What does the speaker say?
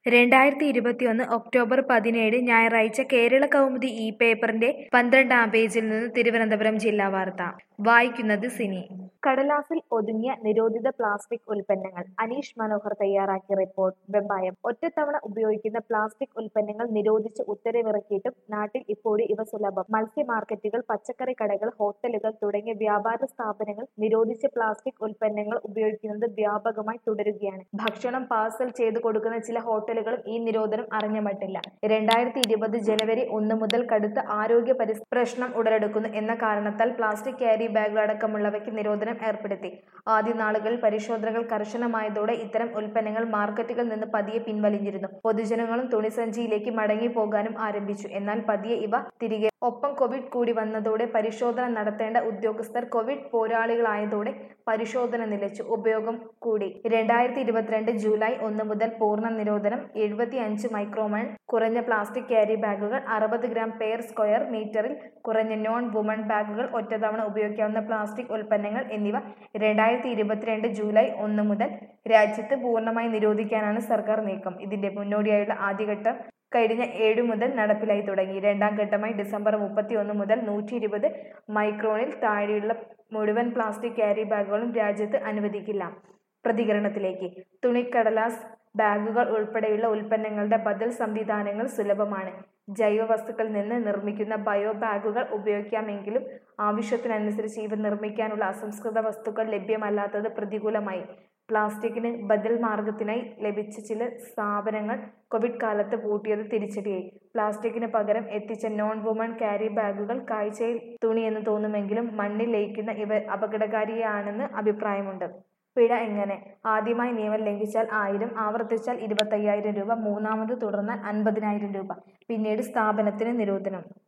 രണ്ടായിരത്തി ഇരുപത്തിയൊന്ന് ഒക്ടോബർ പതിനേഴ് ഞായറാഴ്ച കേരള കൗമുദി ഈ പേപ്പറിന്റെ പന്ത്രണ്ടാം പേജിൽ നിന്ന് തിരുവനന്തപുരം ജില്ലാ വാർത്ത വായിക്കുന്നത് സിനി കടലാസിൽ ഒതുങ്ങിയ നിരോധിത പ്ലാസ്റ്റിക് ഉൽപ്പന്നങ്ങൾ അനീഷ് മനോഹർ തയ്യാറാക്കിയ റിപ്പോർട്ട് വെമ്പായം ഒറ്റത്തവണ ഉപയോഗിക്കുന്ന പ്ലാസ്റ്റിക് ഉൽപ്പന്നങ്ങൾ നിരോധിച്ച് ഉത്തരവിറക്കിയിട്ടും നാട്ടിൽ ഇപ്പോഴും ഇവ സുലഭം മത്സ്യ മാർക്കറ്റുകൾ പച്ചക്കറി കടകൾ ഹോട്ടലുകൾ തുടങ്ങിയ വ്യാപാര സ്ഥാപനങ്ങൾ നിരോധിച്ച പ്ലാസ്റ്റിക് ഉൽപ്പന്നങ്ങൾ ഉപയോഗിക്കുന്നത് വ്യാപകമായി തുടരുകയാണ് ഭക്ഷണം പാർസൽ ചെയ്തു കൊടുക്കുന്ന ചില ഹോട്ടലുകളും ഈ നിരോധനം അറിഞ്ഞ മട്ടില്ല രണ്ടായിരത്തി ഇരുപത് ജനുവരി ഒന്ന് മുതൽ കടുത്ത ആരോഗ്യ പരിസ്ഥിതി പ്രശ്നം ഉടലെടുക്കുന്നു എന്ന കാരണത്താൽ പ്ലാസ്റ്റിക് ക്യാരി ബാഗുകൾ അടക്കമുള്ളവയ്ക്ക് നിരോധനം ഏർപ്പെടുത്തി ആദ്യ നാളുകളിൽ പരിശോധനകൾ കർശനമായതോടെ ഇത്തരം ഉൽപ്പന്നങ്ങൾ മാർക്കറ്റുകളിൽ നിന്ന് പതിയെ പിൻവലിഞ്ഞിരുന്നു പൊതുജനങ്ങളും തുണിസഞ്ചിയിലേക്ക് മടങ്ങി പോകാനും ആരംഭിച്ചു എന്നാൽ പതിയെ ഇവ തിരികെ ഒപ്പം കോവിഡ് കൂടി വന്നതോടെ പരിശോധന നടത്തേണ്ട ഉദ്യോഗസ്ഥർ കോവിഡ് പോരാളികളായതോടെ പരിശോധന നിലച്ചു ഉപയോഗം കൂടി രണ്ടായിരത്തി ഇരുപത്തിരണ്ട് ജൂലൈ ഒന്ന് മുതൽ പൂർണ്ണ നിരോധനം എഴുപത്തി അഞ്ച് മൈക്രോമൺ കുറഞ്ഞ പ്ലാസ്റ്റിക് ക്യാരി ബാഗുകൾ അറുപത് ഗ്രാം പെയർ സ്ക്വയർ മീറ്ററിൽ കുറഞ്ഞ നോൺ വുമൺ ബാഗുകൾ ഒറ്റത്തവണ ഉപയോഗിക്കാവുന്ന പ്ലാസ്റ്റിക് ഉൽപ്പന്നങ്ങൾ എന്നിവ രണ്ടായിരത്തി ഇരുപത്തിരണ്ട് ജൂലൈ ഒന്ന് മുതൽ രാജ്യത്ത് പൂർണ്ണമായി നിരോധിക്കാനാണ് സർക്കാർ നീക്കം ഇതിന്റെ മുന്നോടിയായുള്ള ആദ്യഘട്ടം കഴിഞ്ഞ ഏഴ് മുതൽ നടപ്പിലായി തുടങ്ങി രണ്ടാം ഘട്ടമായി ഡിസംബർ മുപ്പത്തി ഒന്ന് മുതൽ നൂറ്റി ഇരുപത് മൈക്രോണിൽ താഴെയുള്ള മുഴുവൻ പ്ലാസ്റ്റിക് ക്യാരി ബാഗുകളും രാജ്യത്ത് അനുവദിക്കില്ല പ്രതികരണത്തിലേക്ക് തുണിക്കടലാസ് ബാഗുകൾ ഉൾപ്പെടെയുള്ള ഉൽപ്പന്നങ്ങളുടെ ബദൽ സംവിധാനങ്ങൾ സുലഭമാണ് ജൈവ വസ്തുക്കളിൽ നിന്ന് നിർമ്മിക്കുന്ന ബയോ ബാഗുകൾ ഉപയോഗിക്കാമെങ്കിലും ആവശ്യത്തിനനുസരിച്ച് ഇവ നിർമ്മിക്കാനുള്ള അസംസ്കൃത വസ്തുക്കൾ ലഭ്യമല്ലാത്തത് പ്രതികൂലമായി പ്ലാസ്റ്റിക്കിന് ബദൽ മാർഗത്തിനായി ലഭിച്ച ചില സ്ഥാപനങ്ങൾ കോവിഡ് കാലത്ത് പൂട്ടിയത് തിരിച്ചടിയായി പ്ലാസ്റ്റിക്കിന് പകരം എത്തിച്ച നോൺ വുമൺ ക്യാരി ബാഗുകൾ കാഴ്ചയിൽ തുണിയെന്ന് തോന്നുമെങ്കിലും മണ്ണിൽ ലയിക്കുന്ന ഇവ അപകടകാരിയാണെന്ന് അഭിപ്രായമുണ്ട് പിഴ എങ്ങനെ ആദ്യമായി നിയമം ലംഘിച്ചാൽ ആയിരം ആവർത്തിച്ചാൽ ഇരുപത്തയ്യായിരം രൂപ മൂന്നാമത് തുടർന്നാൽ അൻപതിനായിരം രൂപ പിന്നീട് സ്ഥാപനത്തിന് നിരോധനം